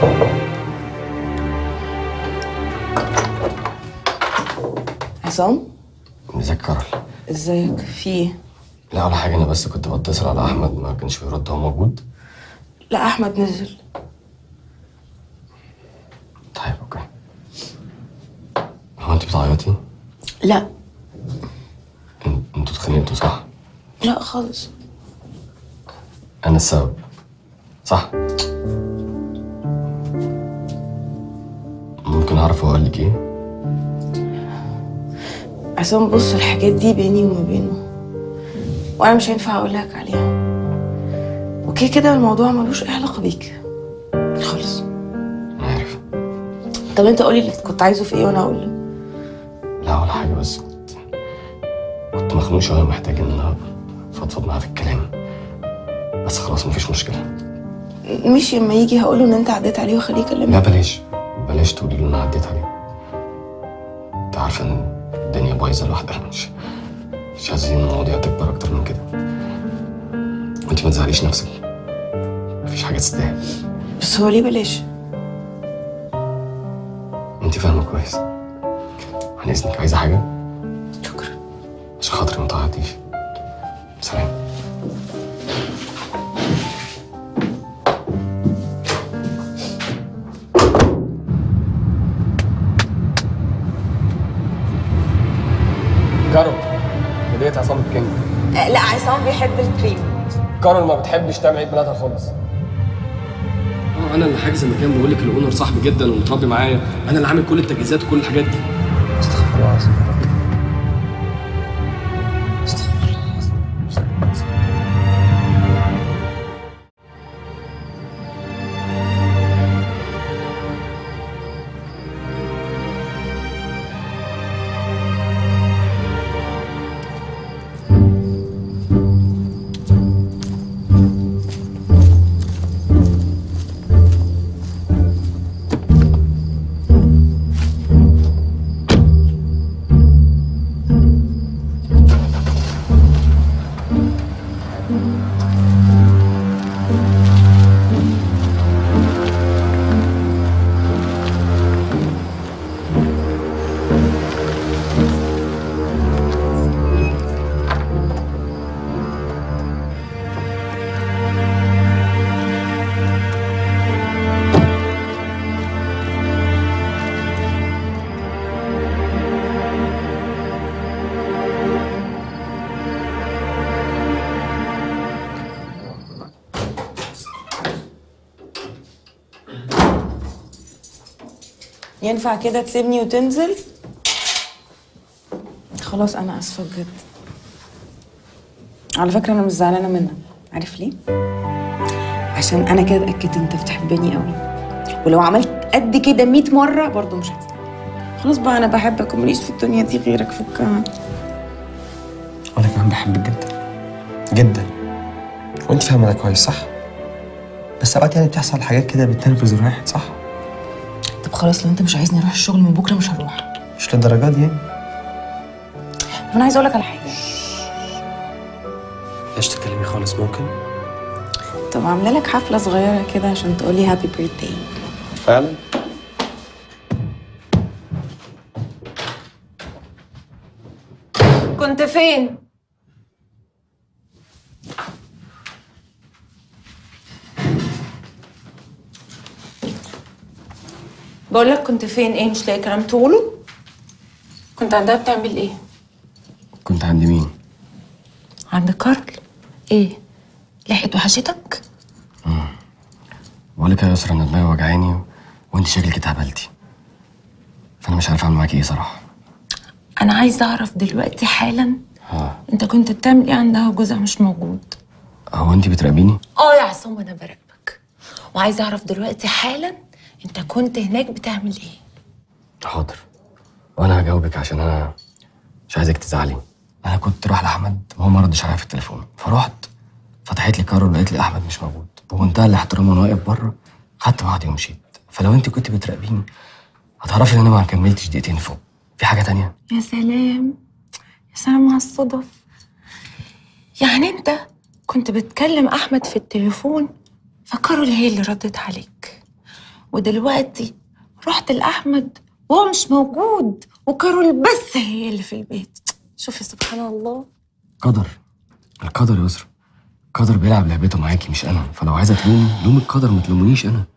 عصام ازيك كارل ازيك في ايه لا ولا حاجه انا بس كنت بتصل على احمد ما كانش بيرد هو موجود لا احمد نزل طيب اوكي هو انت بتعيطي لا ان- انتوا اتخانقتوا صح لا خالص انا السبب صح ممكن اعرف اقول لك ايه عصام بص الحاجات دي بيني وما بينه وانا مش هينفع اقول لك عليها اوكي كده الموضوع ملوش اي علاقه بيك خالص عارف طب انت قولي اللي كنت عايزه في ايه وانا اقول له لا ولا حاجه بس كنت كنت مخنوق شويه محتاج ان انا افضفض معاه في الكلام بس خلاص مفيش مشكله مش لما يجي هقول له ان انت عديت عليه وخليه لا يكلمك بلاش بلاش تقولي له ان انا عديت عليه انت عارفه ان الدنيا بايظه لوحدها مش مش عايزين المواضيع تكبر اكتر من كده وانت ما تزعليش نفسك مفيش حاجه تستاهل بس هو ليه بلاش انت فاهمه كويس عن اذنك عايزه حاجه شكرا عشان خاطري ما تعيطيش سلام كارول هدية عصام الكينج لا عصام بيحب الكريم كارول ما بتحبش تعمل عيد ميلادها خالص اه انا اللي حاجز المكان بقول لك الاونر صاحبي جدا ومتربي معايا انا اللي عامل كل التجهيزات وكل الحاجات دي استغفر الله العظيم يا رب استغفر الله العظيم ينفع كده تسيبني وتنزل خلاص انا اسفه بجد على فكره انا مش زعلانه منك عارف ليه عشان انا كده اتاكدت انت بتحبني قوي ولو عملت قد كده 100 مره برضه مش هتستاهل خلاص بقى انا بحبك ومليش في الدنيا دي غيرك فكها وانا كمان بحبك جدا جدا وانت فاهمه ده كويس صح بس اوقات يعني بتحصل حاجات كده بتنرفز الواحد صح طب خلاص لو انت مش عايزني اروح الشغل من بكره مش هروح مش للدرجه دي يعني طب انا عايزه اقول لك على حاجه بلاش تتكلمي خالص ممكن طب عامله لك حفله صغيره كده عشان تقولي هابي بيرثداي فعلا كنت فين؟ بقول لك كنت فين ايه مش لاقي كلام تقوله؟ كنت عندها بتعمل ايه؟ كنت عند مين عند كارل ايه؟ لحقت وحشتك؟ بقول لك يا يسرا انا دماغي وجعاني وانت شكلك اتهبلتي فانا مش عارف اعمل معاكي ايه صراحه انا عايزه اعرف دلوقتي حالا ها انت كنت بتعمل ايه عندها وجوزها مش موجود؟ هو انت بتراقبيني اه يا عصام انا براقبك وعايزه اعرف دلوقتي حالا انت كنت هناك بتعمل ايه؟ حاضر وانا هجاوبك عشان انا مش عايزك تزعلي انا كنت رايح لاحمد وهو ما ردش عليا في التليفون فرحت فتحت لي كارول وقالت لي احمد مش موجود بمنتهى الاحترام وانا واقف بره خدت بعضي ومشيت فلو انت كنت بتراقبيني هتعرفي ان انا ما كملتش دقيقتين فوق في حاجه تانية يا سلام يا سلام على الصدف يعني انت كنت بتكلم احمد في التليفون فكارول هي اللي ردت عليك ودلوقتي رحت لاحمد وهو مش موجود وكارول بس هي اللي في البيت شوفي سبحان الله قدر القدر يا يسرا القدر بيلعب لعبته معاكي مش انا فلو عايزه تلومي لومي القدر ما تلومنيش انا